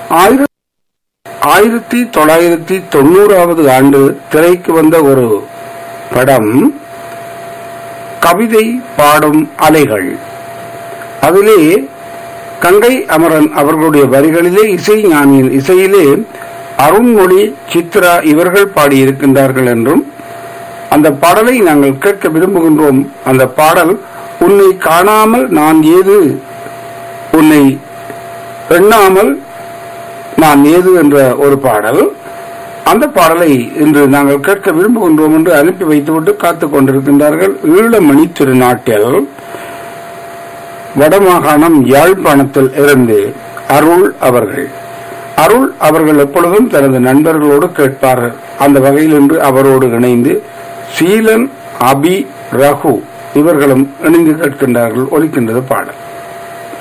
ஆயிரத்தி ஆயிரத்தி தொள்ளாயிரத்தி தொண்ணூறாவது ஆண்டு திரைக்கு வந்த ஒரு படம் கவிதை பாடும் அலைகள் அதிலே கங்கை அமரன் அவர்களுடைய வரிகளிலே இசை ஞானியின் இசையிலே அருண்மொழி சித்ரா இவர்கள் பாடியிருக்கின்றார்கள் என்றும் அந்த பாடலை நாங்கள் கேட்க விரும்புகின்றோம் அந்த பாடல் உன்னை காணாமல் நான் ஏது உன்னை எண்ணாமல் நான் ஏது என்ற ஒரு பாடல் அந்த பாடலை இன்று நாங்கள் கேட்க விரும்புகின்றோம் என்று அனுப்பி வைத்துவிட்டு காத்துக் கொண்டிருக்கின்றார்கள் ஈழமணி திருநாட்டில் வடமாகாணம் யாழ்ப்பாணத்தில் இருந்து அருள் அவர்கள் அருள் அவர்கள் எப்பொழுதும் தனது நண்பர்களோடு கேட்பார்கள் அந்த வகையில் இன்று அவரோடு இணைந்து சீலன் அபி ரகு இவர்களும் இணைந்து கேட்கின்றார்கள் ஒலிக்கின்றது பாடல்